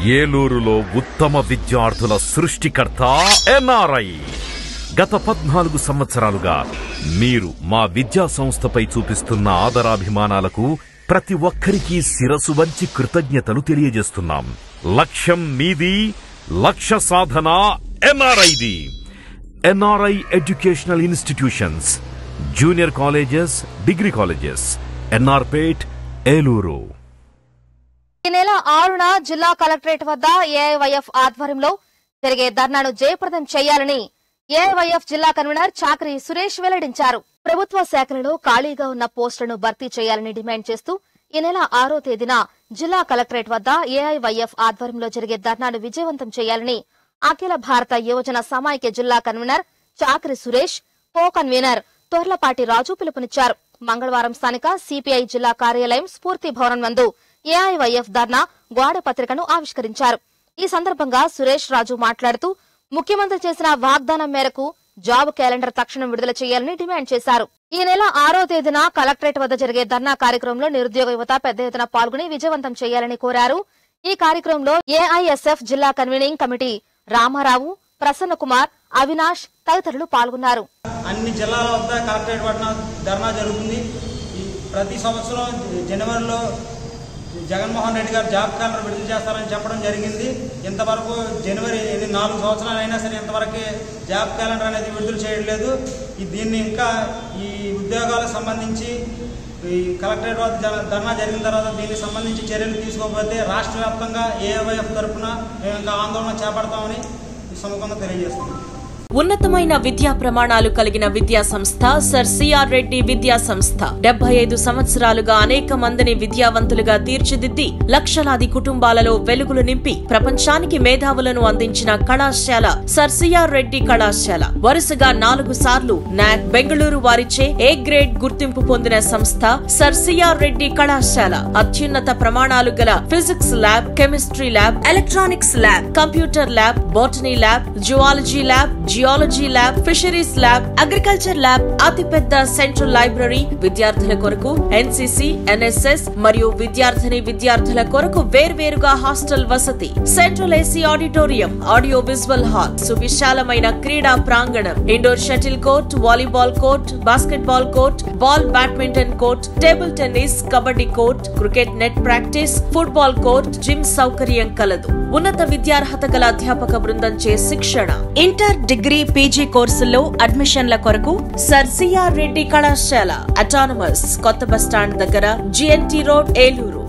ఏలూరులో ఉత్తమ విద్యార్థుల సృష్టికర్త ఎన్ఆర్ఐ గత పద్నాలుగు సంవత్సరాలుగా మీరు మా విద్యా సంస్థపై చూపిస్తున్న ఆదరాభిమానాలకు ప్రతి ఒక్కరికి శిరసు వంచి కృతజ్ఞతలు తెలియజేస్తున్నాం లక్ష్యం మీది లక్ష్య సాధన ఎన్ఆర్ఐది NRI educational institutions junior colleges degree colleges NRPet Eluru ఈ నెల ఆరున జిల్లా కలెక్టరేట్ వద్ద ఏఐవైఎఫ్ ఆధ్వర్యంలో జరిగే ధర్నాను జయప్రదం చేయాలని ఏఐవైఎఫ్ జిల్లా కన్వీనర్ చాకరి సురేష్ వెల్లడించారు ప్రభుత్వ శాఖలలో ఖాళీగా ఉన్న పోస్టులను భర్తీ చేయాలని డిమాండ్ చేస్తూ ఈ నెల ఆరో తేదీన జిల్లా కలెక్టరేట్ వద్ద ఏఐవైఎఫ్ ఆధ్వర్యంలో జరిగే ధర్నాను విజయవంతం చేయాలని అఖిల భారత యువజన సమాఖ్య జిల్లా convener Chakari Suresh co convener Torlapati Raju పిలుపునిచ్చారు మంగళవారం స్థానిక సిపిఐ జిల్లా కార్యాలయం స్ఫూర్తి భవనం నందు ఏఐవైఎఫ్ ధర్నా గోడ పత్రికను ఆవిష్కరించారు ఈ సందర్భంగా సురేష్ రాజు మాట్లాడుతూ ముఖ్యమంత్రి చేసిన వాగ్దానం మేరకు జాబ్ క్యాలెండర్ తక్షణం విడుదల చేయాలని డిమాండ్ చేశారు ఈ నెల ఆరో తేదీన కలెక్టరేట్ వద్ద జరిగే ధర్నా కార్యక్రమంలో నిరుద్యోగ యువత పెద్ద ఎత్తున పాల్గొని విజయవంతం చేయాలని కోరారు ఈ కార్యక్రమంలో ఏఐఎస్ఎఫ్ జిల్లా కన్వీనింగ్ కమిటీ రామారావు ప్రసన్న కుమార్ అవినాష్ తదితరులు పాల్గొన్నారు అన్ని జిల్లాల వద్ద కలెక్టరేట్ పట్ల ధర్నా జరుగుతుంది ఈ ప్రతి సంవత్సరం జనవరిలో జగన్మోహన్ రెడ్డి గారు జాబ్ క్యాలెండర్ విడుదల చేస్తారని చెప్పడం జరిగింది ఇంతవరకు జనవరి ఎన్ని నాలుగు సంవత్సరాలు అయినా సరే ఇంతవరకు జాబ్ క్యాలెండర్ అనేది విడుదల చేయట్లేదు ఈ దీన్ని ఇంకా ఈ ఉద్యోగాలకు సంబంధించి ఈ కలెక్టరేట్ వద్ద జన- ధర్నా జరిగిన తర్వాత దీనికి సంబంధించి చర్యలు తీసుకోకపోతే రాష్ట్ర వ్యాప్తంగా ఏఐవైఎఫ్ తరఫున మేము ఇంకా ఆందోళన చేపడతామని ఈ సముఖంగా తెలియజేస్తున్నాం ఉన్నతమైన విద్యా ప్రమాణాలు కలిగిన విద్యా సంస్థ సర్ సిఆర్ రెడ్డి విద్యా సంస్థ డెబ్బై ఐదు సంవత్సరాలుగా అనేక మందిని విద్యావంతులుగా తీర్చిదిద్ది లక్షలాది కుటుంబాలలో వెలుగులు నింపి ప్రపంచానికి మేధావులను అందించిన కళాశాల సర్ సిఆర్ రెడ్డి కళాశాల వరుసగా నాలుగు సార్లు నాక్ బెంగళూరు వారిచే ఏ గ్రేడ్ గుర్తింపు పొందిన సంస్థ సర్ సిఆర్ రెడ్డి కళాశాల అత్యున్నత ప్రమాణాలు గల physics lab chemistry lab electronics lab computer lab botany lab zoology lab geology lab fisheries lab agriculture lab అతిపెద్ద సెంట్రల్ లైబ్రరీ విద్యార్థుల కొరకు ఎన్సీసీ ఎన్ఎస్ఎస్ మరియు విద్యార్థిని విద్యార్థుల కొరకు వేర్వేరుగా హాస్టల్ వసతి central AC auditorium audio visual hall సువిశాలమైన క్రీడా ప్రాంగణం indoor shuttle court volleyball court basketball court ball badminton court table tennis kabaddi court cricket net practice football court gym సౌకర్యం కలదు ఉన్నత విద్యార్హత గల అధ్యాపక బృందం చే శిక్షణ ఇంటర్ డిగ్రీ పీజీ కోర్సుల్లో అడ్మిషన్ల కొరకు సర్ సిఆర్ రెడ్డి కళాశాల అటానమస్ కొత్త బస్టాండ్ దగ్గర జిఎన్టీ రోడ్ ఏలూరు